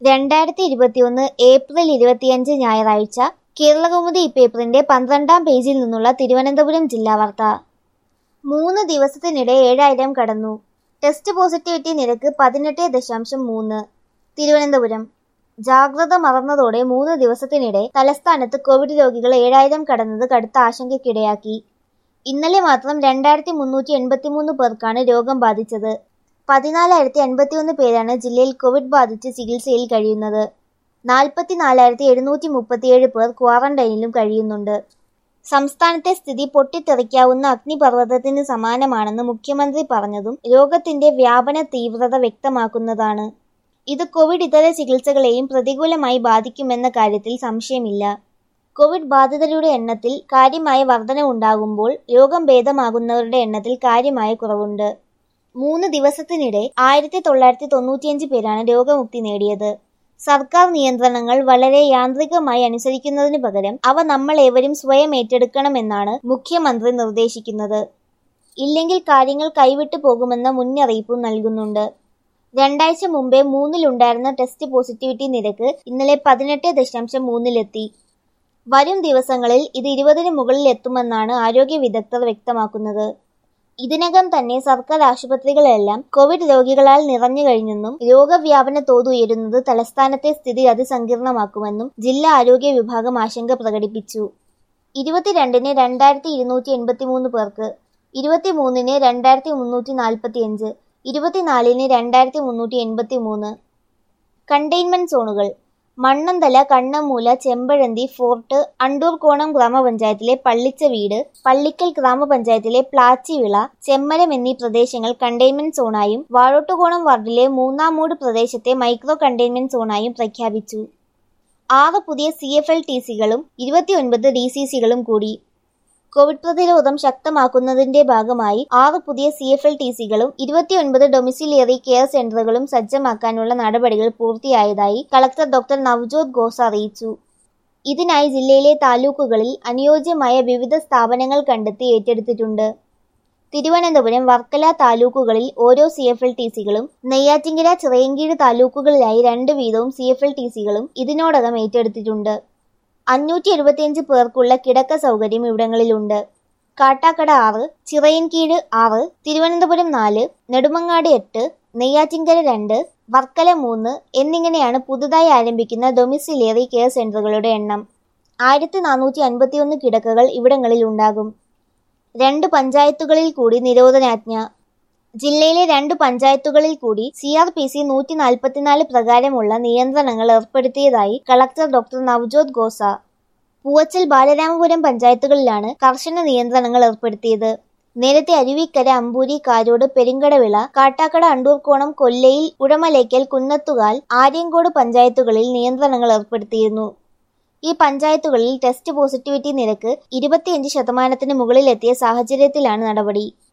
രണ്ടായിരത്തി ഇരുപത്തിയൊന്ന് ഏപ്രിൽ ഇരുപത്തിയഞ്ച് ഞായറാഴ്ച കേരളകൗമുദി ഇപ്പേപ്പറിന്റെ പന്ത്രണ്ടാം പേജിൽ നിന്നുള്ള തിരുവനന്തപുരം ജില്ലാ വാർത്ത മൂന്ന് ദിവസത്തിനിടെ ഏഴായിരം കടന്നു ടെസ്റ്റ് പോസിറ്റിവിറ്റി നിരക്ക് പതിനെട്ട് ദശാംശം മൂന്ന് തിരുവനന്തപുരം ജാഗ്രത മറന്നതോടെ മൂന്ന് ദിവസത്തിനിടെ തലസ്ഥാനത്ത് കോവിഡ് രോഗികൾ ഏഴായിരം കടന്നത് കടുത്ത ആശങ്കയ്ക്കിടയാക്കി ഇന്നലെ മാത്രം രണ്ടായിരത്തി മുന്നൂറ്റി എൺപത്തിമൂന്ന് പേർക്കാണ് രോഗം ബാധിച്ചത് പതിനാലായിരത്തി അൻപത്തിയൊന്ന് പേരാണ് ജില്ലയിൽ കോവിഡ് ബാധിച്ച് ചികിത്സയിൽ കഴിയുന്നത് നാൽപ്പത്തിനാലായിരത്തി എഴുന്നൂറ്റി മുപ്പത്തിയേഴ് പേർ ക്വാറന്റൈനിലും കഴിയുന്നുണ്ട് സംസ്ഥാനത്തെ സ്ഥിതി പൊട്ടിത്തെറിക്കാവുന്ന അഗ്നിപർവ്വതത്തിന് സമാനമാണെന്ന് മുഖ്യമന്ത്രി പറഞ്ഞതും രോഗത്തിന്റെ വ്യാപന തീവ്രത വ്യക്തമാക്കുന്നതാണ് ഇത് കോവിഡ് ഇതര ചികിത്സകളെയും പ്രതികൂലമായി ബാധിക്കുമെന്ന കാര്യത്തിൽ സംശയമില്ല കോവിഡ് ബാധിതരുടെ എണ്ണത്തിൽ കാര്യമായ വർധനവുണ്ടാകുമ്പോൾ രോഗം ഭേദമാകുന്നവരുടെ എണ്ണത്തിൽ കാര്യമായ കുറവുണ്ട് മൂന്ന് ദിവസത്തിനിടെ ആയിരത്തി തൊള്ളായിരത്തി തൊണ്ണൂറ്റിയഞ്ച് പേരാണ് രോഗമുക്തി നേടിയത് സർക്കാർ നിയന്ത്രണങ്ങൾ വളരെ യാന്ത്രികമായി അനുസരിക്കുന്നതിനു പകരം അവ നമ്മൾ ഏവരും സ്വയം ഏറ്റെടുക്കണമെന്നാണ് മുഖ്യമന്ത്രി നിർദ്ദേശിക്കുന്നത് ഇല്ലെങ്കിൽ കാര്യങ്ങൾ കൈവിട്ടു പോകുമെന്ന മുന്നറിയിപ്പും നൽകുന്നുണ്ട് രണ്ടാഴ്ച മുമ്പേ മൂന്നിലുണ്ടായിരുന്ന ടെസ്റ്റ് പോസിറ്റിവിറ്റി നിരക്ക് ഇന്നലെ പതിനെട്ട് ദശാംശം മൂന്നിലെത്തി വരും ദിവസങ്ങളിൽ ഇത് ഇരുപതിന് മുകളിൽ എത്തുമെന്നാണ് ആരോഗ്യ വിദഗ്ധർ വ്യക്തമാക്കുന്നത് ഇതിനകം തന്നെ സർക്കാർ ആശുപത്രികളെല്ലാം കോവിഡ് രോഗികളാൽ നിറഞ്ഞു കഴിഞ്ഞെന്നും രോഗവ്യാപന തോത് ഉയരുന്നത് തലസ്ഥാനത്തെ സ്ഥിതി അതിസങ്കീർണമാക്കുമെന്നും ജില്ലാ ആരോഗ്യ വിഭാഗം ആശങ്ക പ്രകടിപ്പിച്ചു ഇരുപത്തിരണ്ടിന് രണ്ടായിരത്തി ഇരുന്നൂറ്റി എൺപത്തി മൂന്ന് പേർക്ക് ഇരുപത്തിമൂന്നിന് രണ്ടായിരത്തി മുന്നൂറ്റി നാൽപ്പത്തി അഞ്ച് ഇരുപത്തിനാലിന് രണ്ടായിരത്തി മുന്നൂറ്റി എൺപത്തി മൂന്ന് കണ്ടെയ്ൻമെന്റ് സോണുകൾ മണ്ണന്തല കണ്ണമൂല ചെമ്പഴന്തി ഫോർട്ട് അണ്ടൂർകോണം ഗ്രാമപഞ്ചായത്തിലെ പള്ളിച്ച വീട് പള്ളിക്കൽ ഗ്രാമപഞ്ചായത്തിലെ പ്ലാച്ചിവിള ചെമ്മരം എന്നീ പ്രദേശങ്ങൾ കണ്ടെയ്ൻമെന്റ് സോണായും വാഴോട്ടുകോണം വാർഡിലെ മൂന്നാമൂട് പ്രദേശത്തെ മൈക്രോ കണ്ടെയ്ൻമെന്റ് സോണായും പ്രഖ്യാപിച്ചു ആറ് പുതിയ സി എഫ് എൽ ടി സികളും ഇരുപത്തിയൊൻപത് ഡി സി സികളും കൂടി കോവിഡ് പ്രതിരോധം ശക്തമാക്കുന്നതിന്റെ ഭാഗമായി ആറ് പുതിയ സി എഫ് എൽ ടി സികളും ഇരുപത്തിയൊൻപത് ഡൊമിസിലിയറി കെയർ സെന്ററുകളും സജ്ജമാക്കാനുള്ള നടപടികൾ പൂർത്തിയായതായി കളക്ടർ ഡോക്ടർ നവ്ജോത് ഘോസ അറിയിച്ചു ഇതിനായി ജില്ലയിലെ താലൂക്കുകളിൽ അനുയോജ്യമായ വിവിധ സ്ഥാപനങ്ങൾ കണ്ടെത്തി ഏറ്റെടുത്തിട്ടുണ്ട് തിരുവനന്തപുരം വർക്കല താലൂക്കുകളിൽ ഓരോ സി എഫ് എൽ ടി സികളും നെയ്യാറ്റിങ്കര ചിറയൻകീഴ് താലൂക്കുകളിലായി രണ്ട് വീതവും സി എഫ് എൽ ടി സികളും ഇതിനോടകം ഏറ്റെടുത്തിട്ടുണ്ട് അഞ്ഞൂറ്റി എഴുപത്തിയഞ്ച് പേർക്കുള്ള കിടക്ക സൗകര്യം ഇവിടങ്ങളിലുണ്ട് കാട്ടാക്കട ആറ് ചിറയൻകീഴ് ആറ് തിരുവനന്തപുരം നാല് നെടുമങ്ങാട് എട്ട് നെയ്യാറ്റിൻകര രണ്ട് വർക്കല മൂന്ന് എന്നിങ്ങനെയാണ് പുതുതായി ആരംഭിക്കുന്ന ഡൊമിസിലിയറി കെയർ സെന്ററുകളുടെ എണ്ണം ആയിരത്തി നാനൂറ്റി അൻപത്തിയൊന്ന് കിടക്കകൾ ഇവിടങ്ങളിൽ ഉണ്ടാകും രണ്ട് പഞ്ചായത്തുകളിൽ കൂടി നിരോധനാജ്ഞ ജില്ലയിലെ രണ്ട് പഞ്ചായത്തുകളിൽ കൂടി സി ആർ പി സി നൂറ്റി നാൽപ്പത്തിനാല് പ്രകാരമുള്ള നിയന്ത്രണങ്ങൾ ഏർപ്പെടുത്തിയതായി കളക്ടർ ഡോക്ടർ നവ്ജോത് ഘോസ പൂവച്ചൽ ബാലരാമപുരം പഞ്ചായത്തുകളിലാണ് കർശന നിയന്ത്രണങ്ങൾ ഏർപ്പെടുത്തിയത് നേരത്തെ അരുവിക്കര അമ്പൂരി കാരോട് പെരിങ്കടവിള കാട്ടാക്കട അണ്ടൂർക്കോണം കൊല്ലയിൽ ഉടമലേക്കൽ കുന്നത്തുകാൽ ആര്യങ്കോട് പഞ്ചായത്തുകളിൽ നിയന്ത്രണങ്ങൾ ഏർപ്പെടുത്തിയിരുന്നു ഈ പഞ്ചായത്തുകളിൽ ടെസ്റ്റ് പോസിറ്റിവിറ്റി നിരക്ക് ഇരുപത്തിയഞ്ച് ശതമാനത്തിന് മുകളിലെത്തിയ സാഹചര്യത്തിലാണ് നടപടി